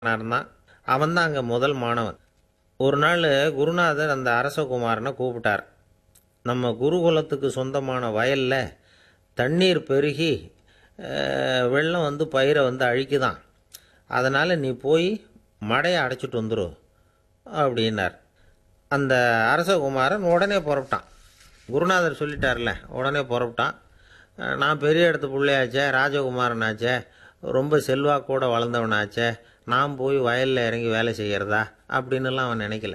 இருந்தான் அவன் தான் அங்கே முதல் மாணவன் ஒரு நாள் குருநாதர் அந்த அரசகுமாரனை கூப்பிட்டார் நம்ம குருகுலத்துக்கு சொந்தமான வயலில் தண்ணீர் பெருகி அஹ், வெள்ளம் வந்து பயிரை வந்து அழிக்குதான் அதனால் நீ போய் மடையை அடைச்சிட்டு வந்துரு அப்படின்னார் அந்த அரசகுமாரன் உடனே புறப்பட்டான் குருநாதர் சொல்லிட்டார்ல உடனே புறப்பட்டான் அஹ், நான் பெரிய இடத்து பிள்ளையாச்சே ராஜகுமாரனாச்சே ரொம்ப செல்வாக்கூட வளர்ந்தவனாச்சே நான் போய் வயலில் இறங்கி வேலை செய்கிறதா அப்படின்னுலாம் அவன் நினைக்கல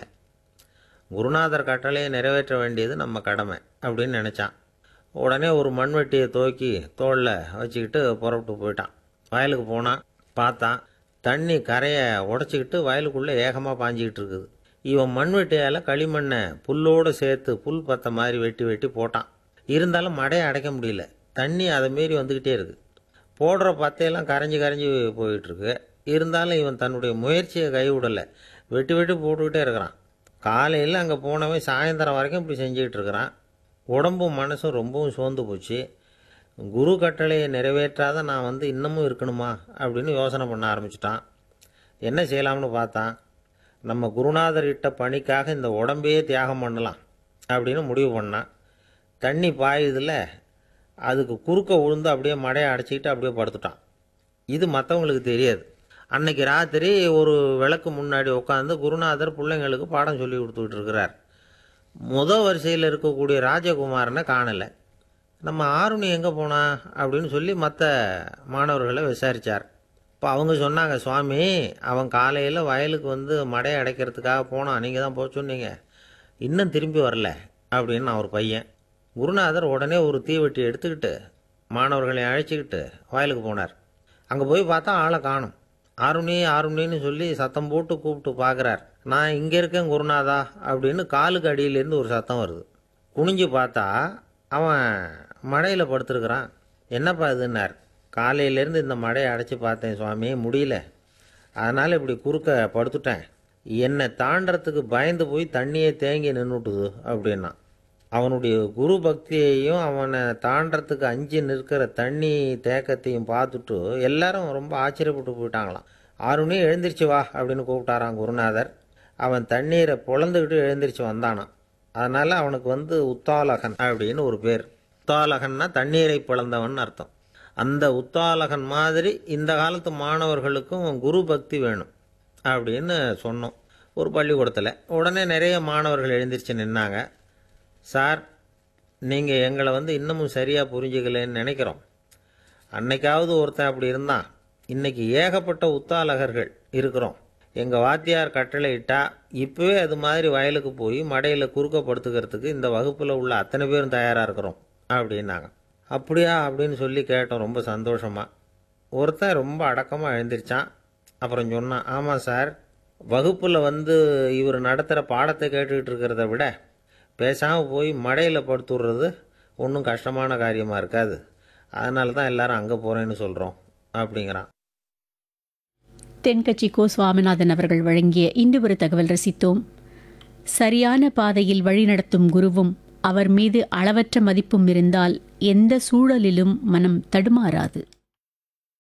குருநாதர் கட்டளையை நிறைவேற்ற வேண்டியது நம்ம கடமை அப்படின்னு நினச்சான் உடனே ஒரு மண்வெட்டியை தூக்கி தோளில் வச்சுக்கிட்டு புறப்பட்டு போயிட்டான் வயலுக்கு போனான் பார்த்தான் தண்ணி கரையை உடச்சிக்கிட்டு வயலுக்குள்ளே ஏகமாக பாஞ்சிக்கிட்டு இருக்குது இவன் மண்வெட்டியால் களிமண்ணை புல்லோடு சேர்த்து புல் பத்த மாதிரி வெட்டி வெட்டி போட்டான் இருந்தாலும் மடையை அடைக்க முடியல தண்ணி அதை மீறி வந்துக்கிட்டே இருக்குது போடுற பத்தையெல்லாம் கரைஞ்சி கரைஞ்சி போயிட்டுருக்கு இருந்தாலும் இவன் தன்னுடைய முயற்சியை கைவிடலை வெட்டி வெட்டி போட்டுக்கிட்டே இருக்கிறான் காலையில் அங்கே போனவன் சாயந்தரம் வரைக்கும் இப்படி செஞ்சுக்கிட்டு இருக்கிறான் உடம்பும் மனசும் ரொம்பவும் சோர்ந்து போச்சு குரு கட்டளையை நிறைவேற்றாத நான் வந்து இன்னமும் இருக்கணுமா அப்படின்னு யோசனை பண்ண ஆரம்பிச்சிட்டான் என்ன செய்யலாம்னு பார்த்தான் நம்ம குருநாதர் இட்ட பணிக்காக இந்த உடம்பையே தியாகம் பண்ணலாம் அப்படின்னு முடிவு பண்ணான் தண்ணி பாயுதுல அதுக்கு குறுக்க விழுந்து அப்படியே மடையை அடைச்சிக்கிட்டு அப்படியே படுத்துட்டான் இது மற்றவங்களுக்கு தெரியாது அன்னைக்கு ராத்திரி ஒரு விளக்கு முன்னாடி உட்காந்து குருநாதர் பிள்ளைங்களுக்கு பாடம் சொல்லி கொடுத்துக்கிட்டு இருக்கிறார் முத வரிசையில் இருக்கக்கூடிய ராஜகுமாரனை காணலை நம்ம ஆருணி எங்கே போனா அப்படின்னு சொல்லி மற்ற மாணவர்களை விசாரித்தார் இப்போ அவங்க சொன்னாங்க சுவாமி அவன் காலையில் வயலுக்கு வந்து மடையை அடைக்கிறதுக்காக போனான் நீங்கள் தான் போக சொன்னீங்க இன்னும் திரும்பி வரல அப்படின்னு அவர் பையன் குருநாதர் உடனே ஒரு தீவெட்டி எடுத்துக்கிட்டு மாணவர்களை அழைச்சிக்கிட்டு வயலுக்கு போனார் அங்கே போய் பார்த்தா ஆளை காணும் ஆருணி ஆருணின்னு சொல்லி சத்தம் போட்டு கூப்பிட்டு பார்க்குறார் நான் இங்கே இருக்கேன் குருநாதா அப்படின்னு காலுக்கு அடியிலேருந்து ஒரு சத்தம் வருது குனிஞ்சு பார்த்தா அவன் மழையில் படுத்துருக்குறான் என்னப்பா இதுன்னார் காலையிலேருந்து இந்த மழையை அடைச்சி பார்த்தேன் சுவாமி முடியல அதனால் இப்படி குறுக்க படுத்துட்டேன் என்னை தாண்டறதுக்கு பயந்து போய் தண்ணியே தேங்கி நின்றுட்டுது அப்படின்னா அவனுடைய குரு பக்தியையும் அவனை தாண்டறதுக்கு அஞ்சு நிற்கிற தண்ணி தேக்கத்தையும் பார்த்துட்டு எல்லாரும் ரொம்ப ஆச்சரியப்பட்டு போயிட்டாங்களாம் ஆறுனே எழுந்திரிச்சு வா அப்படின்னு கூப்பிட்டாராம் குருநாதர் அவன் தண்ணீரை பொழந்துக்கிட்டு எழுந்திரிச்சு வந்தானாம் அதனால் அவனுக்கு வந்து உத்தாலகன் அப்படின்னு ஒரு பேர் உத்தாலகன்னா தண்ணீரை பிளந்தவன் அர்த்தம் அந்த உத்தாலகன் மாதிரி இந்த காலத்து மாணவர்களுக்கும் குரு பக்தி வேணும் அப்படின்னு சொன்னோம் ஒரு பள்ளிக்கூடத்தில் உடனே நிறைய மாணவர்கள் எழுந்திரிச்சு நின்னாங்க சார் நீங்கள் எங்களை வந்து இன்னமும் சரியாக புரிஞ்சுக்கலன்னு நினைக்கிறோம் அன்னைக்காவது ஒருத்தன் அப்படி இருந்தான் இன்னைக்கு ஏகப்பட்ட உத்தாலகர்கள் இருக்கிறோம் எங்கள் வாத்தியார் கட்டளை இட்டா இப்போவே அது மாதிரி வயலுக்கு போய் மடையில் குறுக்க படுத்துக்கிறதுக்கு இந்த வகுப்பில் உள்ள அத்தனை பேரும் தயாராக இருக்கிறோம் அப்படின்னாங்க அப்படியா அப்படின்னு சொல்லி கேட்டோம் ரொம்ப சந்தோஷமாக ஒருத்தன் ரொம்ப அடக்கமாக எழுந்திரிச்சான் அப்புறம் சொன்னான் ஆமாம் சார் வகுப்பில் வந்து இவர் நடத்துகிற பாடத்தை கேட்டுக்கிட்டு இருக்கிறத விட பேசாமல் போய் மடையில் படுத்துடுறது ஒன்றும் கஷ்டமான காரியமாக இருக்காது அதனால தான் எல்லாரும் அங்கே போகிறேன்னு சொல்கிறோம் அப்படிங்கிறான் தென்கட்சி கோ சுவாமிநாதன் அவர்கள் வழங்கிய இன்று ஒரு தகவல் ரசித்தோம் சரியான பாதையில் வழிநடத்தும் குருவும் அவர் மீது அளவற்ற மதிப்பும் இருந்தால் எந்த சூழலிலும் மனம் தடுமாறாது